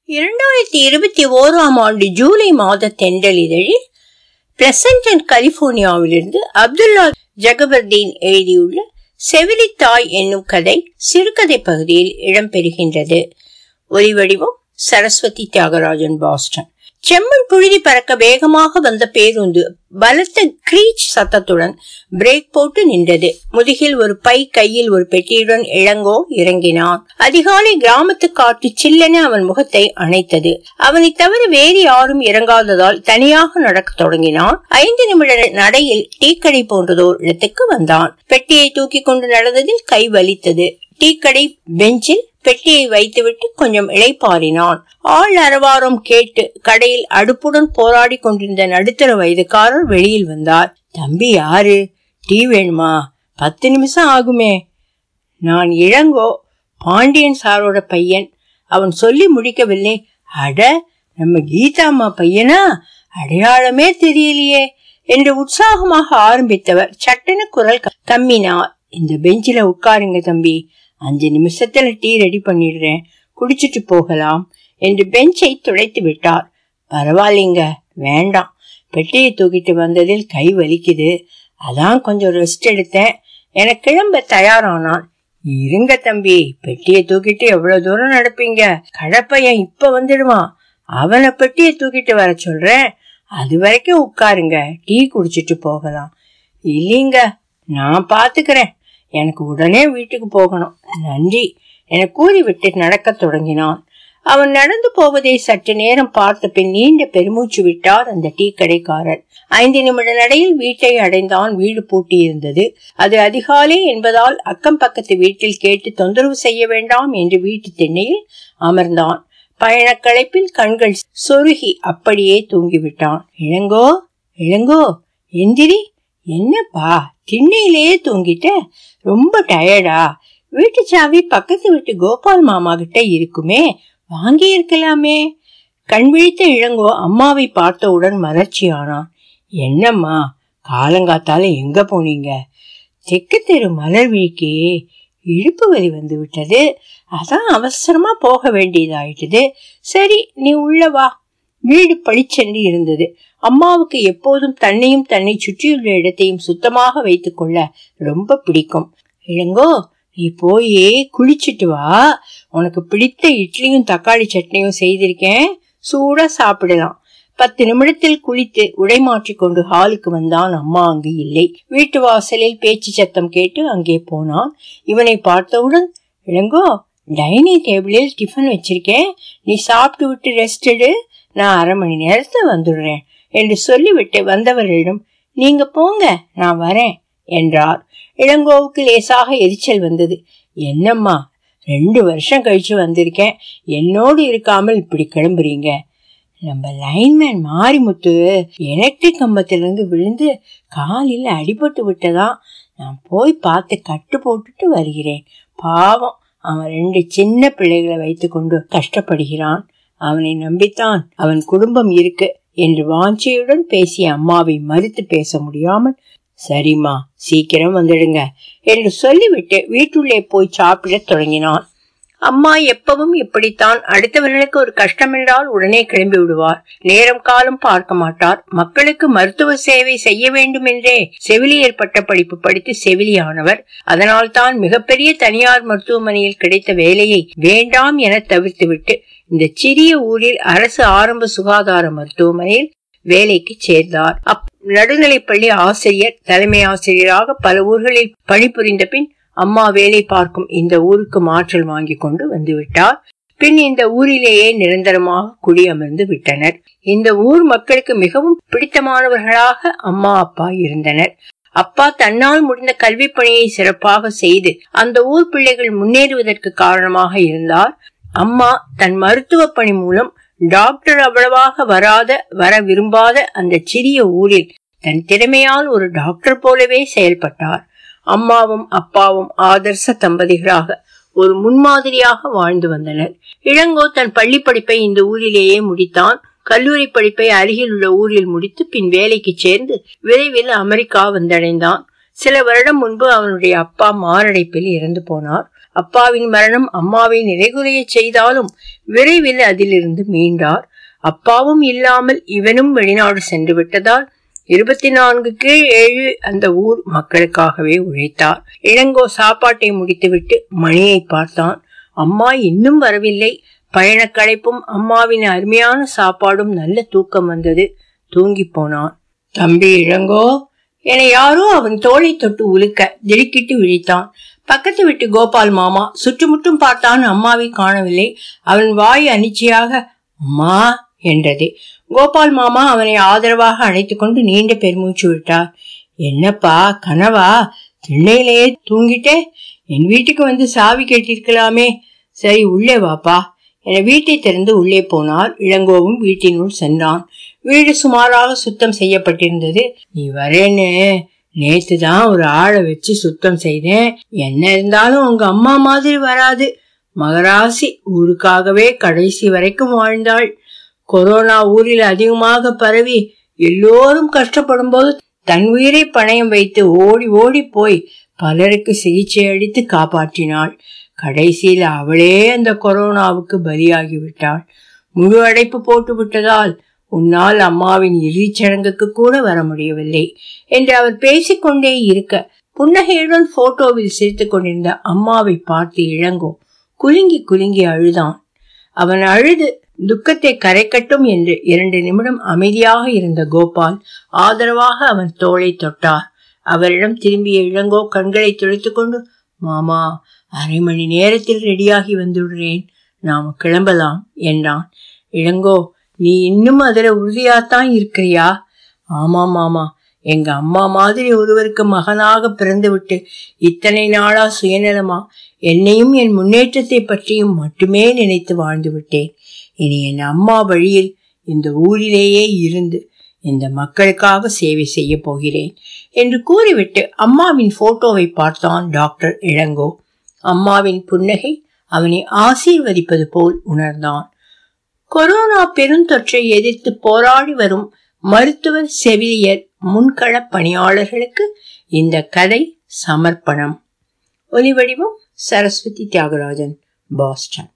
இரண்டாயிரத்தி இருபத்தி ஓராம் ஆண்டு ஜூலை மாத தென்றலிதழில் பிளசன்டன் கலிபோர்னியாவிலிருந்து அப்துல்லா ஜகபர்தீன் எழுதியுள்ள செவிலித்தாய் என்னும் கதை சிறுகதை பகுதியில் இடம்பெறுகின்றது ஒலிவடிவம் சரஸ்வதி தியாகராஜன் பாஸ்டன் செம்மண் புழுதி பறக்க வேகமாக வந்த பேருந்து பலத்த கிரீச் சத்தத்துடன் பிரேக் போட்டு நின்றது முதுகில் ஒரு பை கையில் ஒரு பெட்டியுடன் இளங்கோ இறங்கினான் அதிகாலை கிராமத்து காற்று சில்லென அவன் முகத்தை அணைத்தது அவனை தவிர வேறு யாரும் இறங்காததால் தனியாக நடக்க தொடங்கினான் ஐந்து நிமிட நடையில் டீக்கடை போன்றதோர் இடத்துக்கு வந்தான் பெட்டியை தூக்கி கொண்டு நடந்ததில் கை வலித்தது டீக்கடை பெஞ்சில் பெட்டியை வைத்துவிட்டு கொஞ்சம் இளைப்பாறினான் ஆள் அரவாரம் கேட்டு கடையில் அடுப்புடன் போராடி கொண்டிருந்த நடுத்தர வயதுக்காரர் வெளியில் வந்தார் தம்பி யாரு டீ வேணுமா பத்து நிமிஷம் ஆகுமே நான் இளங்கோ பாண்டியன் சாரோட பையன் அவன் சொல்லி முடிக்கவில்லை அட நம்ம கீதாம்மா பையனா அடையாளமே தெரியலையே என்று உற்சாகமாக ஆரம்பித்தவர் சட்டென குரல் தம்மினார் இந்த பெஞ்சில உட்காருங்க தம்பி அஞ்சு நிமிஷத்துல டீ ரெடி பண்ணிடுறேன் குடிச்சிட்டு போகலாம் என்று பெஞ்சை துடைத்து விட்டார் பரவாயில்லைங்க வேண்டாம் பெட்டியை தூக்கிட்டு வந்ததில் கை வலிக்குது அதான் கொஞ்சம் ரெஸ்ட் எடுத்தேன் என கிளம்ப தயாரானான் இருங்க தம்பி பெட்டியை தூக்கிட்டு எவ்வளவு தூரம் நடப்பீங்க கடப்பையன் இப்ப வந்துடுவான் அவனை பெட்டியை தூக்கிட்டு வர சொல்றேன் அது வரைக்கும் உட்காருங்க டீ குடிச்சிட்டு போகலாம் இல்லைங்க நான் பாத்துக்கிறேன் எனக்கு உடனே வீட்டுக்கு போகணும் நன்றி என கூறிவிட்டு நடக்க தொடங்கினான் அவன் நடந்து போவதை சற்று நேரம் பார்த்த பின் நீண்ட பெருமூச்சு விட்டார் அந்த டீ கடைக்காரர் ஐந்து நிமிட நடையில் வீட்டை அடைந்தான் வீடு பூட்டி இருந்தது அது அதிகாலை என்பதால் அக்கம் பக்கத்து வீட்டில் கேட்டு தொந்தரவு செய்ய வேண்டாம் என்று வீட்டு திண்ணையில் அமர்ந்தான் பயணக்களைப்பில் கண்கள் சொருகி அப்படியே தூங்கிவிட்டான் இளங்கோ இளங்கோ எந்திரி என்னப்பா திண்ணையிலேயே தூங்கிட்ட ரொம்ப டயர்டா வீட்டு சாவி பக்கத்து வீட்டு கோபால் மாமா கிட்ட இருக்குமே வாங்கி இருக்கலாமே கண் விழித்த இளங்கோ அம்மாவை பார்த்தவுடன் மலர்ச்சி ஆனான் என்னம்மா காலங்காத்தால எங்க போனீங்க தெற்கு தெரு மலர் விழிக்கு இழுப்பு வலி வந்து விட்டது அதான் அவசரமா போக வேண்டியதாயிட்டது சரி நீ உள்ள வா வீடு பளிச்சென்று இருந்தது அம்மாவுக்கு எப்போதும் தன்னையும் தன்னை சுற்றியுள்ள இடத்தையும் சுத்தமாக வைத்துக் கொள்ள ரொம்ப பிடிக்கும் இளங்கோ நீ போய் குளிச்சுட்டு வா உனக்கு பிடித்த இட்லியும் தக்காளி சட்னியும் செய்திருக்கேன் சூடா சாப்பிடலாம் பத்து நிமிடத்தில் குளித்து உடை மாற்றிக்கொண்டு ஹாலுக்கு வந்தான் அம்மா அங்கு இல்லை வீட்டு வாசலில் பேச்சு சத்தம் கேட்டு அங்கே போனான் இவனை பார்த்தவுடன் இளங்கோ டைனிங் டேபிளில் டிஃபன் வச்சிருக்கேன் நீ சாப்பிட்டு விட்டு ரெஸ்ட் எடு நான் அரை மணி நேரத்துல வந்துடுறேன் என்று சொல்லிவிட்டு வந்தவர்களிடம் நீங்க போங்க நான் வரேன் என்றார் இளங்கோவுக்கு லேசாக எரிச்சல் வந்தது என்னம்மா ரெண்டு வருஷம் கழிச்சு வந்திருக்கேன் என்னோடு இருக்காமல் இப்படி கிளம்புறீங்க நம்ம லைன்மேன் மாரிமுத்து எலக்ட்ரிக் கம்பத்திலிருந்து விழுந்து காலில் அடிபட்டு விட்டதா நான் போய் பார்த்து கட்டு போட்டுட்டு வருகிறேன் பாவம் அவன் ரெண்டு சின்ன பிள்ளைகளை வைத்துக்கொண்டு கஷ்டப்படுகிறான் அவனை நம்பித்தான் அவன் குடும்பம் இருக்கு என்று வாஞ்சியுடன் பேசிய அம்மாவை மறுத்து பேச முடியாமல் சரிம்மா சீக்கிரம் வந்துடுங்க என்று சொல்லிவிட்டு வீட்டுள்ளே போய் சாப்பிடத் தொடங்கினான் அம்மா எப்பவும் இப்படித்தான் அடுத்தவர்களுக்கு ஒரு கஷ்டம் என்றால் உடனே கிளம்பி விடுவார் நேரம் காலம் பார்க்க மாட்டார் மக்களுக்கு மருத்துவ சேவை செய்ய வேண்டும் என்றே செவிலியர் பட்ட படிப்பு படித்து செவிலியானவர் அதனால் தான் மிகப்பெரிய தனியார் மருத்துவமனையில் கிடைத்த வேலையை வேண்டாம் என தவிர்த்துவிட்டு இந்த சிறிய ஊரில் அரசு ஆரம்ப சுகாதார மருத்துவமனையில் வேலைக்கு சேர்ந்தார் அப் நடுநிலைப்பள்ளி ஆசிரியர் தலைமை ஆசிரியராக பல ஊர்களில் பணிபுரிந்த பின் அம்மா வேலை பார்க்கும் இந்த ஊருக்கு மாற்றல் வாங்கி கொண்டு வந்துவிட்டார் பின் இந்த ஊரிலேயே நிரந்தரமாக குடியமர்ந்து விட்டனர் இந்த ஊர் மக்களுக்கு மிகவும் பிடித்தமானவர்களாக அம்மா அப்பா இருந்தனர் அப்பா தன்னால் முடிந்த கல்வி பணியை சிறப்பாக செய்து அந்த ஊர் பிள்ளைகள் முன்னேறுவதற்கு காரணமாக இருந்தார் அம்மா தன் மருத்துவ பணி மூலம் டாக்டர் அவ்வளவாக வராத வர விரும்பாத அந்த சிறிய ஊரில் தன் திறமையால் ஒரு டாக்டர் போலவே செயல்பட்டார் அம்மாவும் அப்பாவும் ஆதர்ச தம்பதிகளாக ஒரு முன்மாதிரியாக வாழ்ந்து வந்தனர் இளங்கோ தன் பள்ளி படிப்பை இந்த ஊரிலேயே முடித்தான் கல்லூரி படிப்பை அருகில் உள்ள ஊரில் முடித்து பின் வேலைக்கு சேர்ந்து விரைவில் அமெரிக்கா வந்தடைந்தான் சில வருடம் முன்பு அவனுடைய அப்பா மாரடைப்பில் இறந்து போனார் அப்பாவின் மரணம் அம்மாவை நிறைகுறைய செய்தாலும் விரைவில் அதிலிருந்து மீண்டார் அப்பாவும் இல்லாமல் இவனும் வெளிநாடு சென்று விட்டதால் இருபத்தி நான்கு கீழ் ஏழு அந்த ஊர் மக்களுக்காகவே உழைத்தார் இளங்கோ சாப்பாட்டை முடித்துவிட்டு மணியை பார்த்தான் அம்மா இன்னும் வரவில்லை பயணக் களைப்பும் அம்மாவின் அருமையான சாப்பாடும் நல்ல தூக்கம் வந்தது தூங்கி போனான் தம்பி இளங்கோ என யாரோ அவன் தோளை தொட்டு உலுக்க திடுக்கிட்டு விழித்தான் பக்கத்து வீட்டு கோபால் மாமா சுற்றுமுற்றும் பார்த்தான் அம்மாவை காணவில்லை அவன் வாய் அனிச்சையாக அம்மா என்றது கோபால் மாமா அவனை ஆதரவாக அழைத்துக் கொண்டு நீண்ட பெருமூச்சு விட்டார் என்னப்பா கனவா திண்ணையிலேயே தூங்கிட்டே என் வீட்டுக்கு வந்து சாவி கேட்டிருக்கலாமே சரி உள்ளே வாப்பா என வீட்டை திறந்து உள்ளே போனார் இளங்கோவும் வீட்டினுள் சென்றான் வீடு சுமாராக சுத்தம் செய்யப்பட்டிருந்தது நீ வரேன்னு நேத்து தான் ஒரு ஆளை வச்சு சுத்தம் செய்தேன் என்ன இருந்தாலும் உங்க அம்மா மாதிரி வராது மகராசி ஊருக்காகவே கடைசி வரைக்கும் வாழ்ந்தாள் கொரோனா ஊரில் அதிகமாக பரவி எல்லோரும் கஷ்டப்படும் போது தன் உயிரை பணயம் வைத்து ஓடி ஓடி போய் பலருக்கு சிகிச்சை அளித்து காப்பாற்றினாள் கடைசியில் அவளே அந்த கொரோனாவுக்கு பலியாகி விட்டாள் முழு அடைப்பு போட்டு விட்டதால் உன்னால் அம்மாவின் இறுதிச் சடங்குக்கு கூட வர முடியவில்லை என்று அவர் பேசிக்கொண்டே இருக்க புன்னகையுடன் போட்டோவில் சிரித்துக் கொண்டிருந்த அம்மாவை பார்த்து இளங்கோ குலுங்கி குலுங்கி அழுதான் அவன் அழுது துக்கத்தை கரைக்கட்டும் என்று இரண்டு நிமிடம் அமைதியாக இருந்த கோபால் ஆதரவாக அவன் தோளை தொட்டார் அவரிடம் திரும்பிய இளங்கோ கண்களை துடைத்துக் கொண்டு மாமா அரை மணி நேரத்தில் ரெடியாகி வந்துடுறேன் நாம கிளம்பலாம் என்றான் இளங்கோ நீ இன்னும் அதுல உறுதியாத்தான் இருக்கிறியா ஆமா மாமா எங்க அம்மா மாதிரி ஒருவருக்கு மகனாக பிறந்து விட்டு இத்தனை நாளா சுயநலமா என்னையும் என் முன்னேற்றத்தை பற்றியும் மட்டுமே நினைத்து வாழ்ந்து விட்டேன் இனி என் அம்மா வழியில் இந்த ஊரிலேயே இருந்து இந்த மக்களுக்காக சேவை செய்ய போகிறேன் என்று கூறிவிட்டு அம்மாவின் போட்டோவை பார்த்தான் டாக்டர் இளங்கோ அம்மாவின் புன்னகை அவனை ஆசீர்வதிப்பது போல் உணர்ந்தான் கொரோனா பெருந்தொற்றை எதிர்த்து போராடி வரும் மருத்துவர் செவிலியர் முன்கள பணியாளர்களுக்கு இந்த கதை சமர்ப்பணம் ஒலிவடிவம் சரஸ்வதி தியாகராஜன் பாஸ்டன்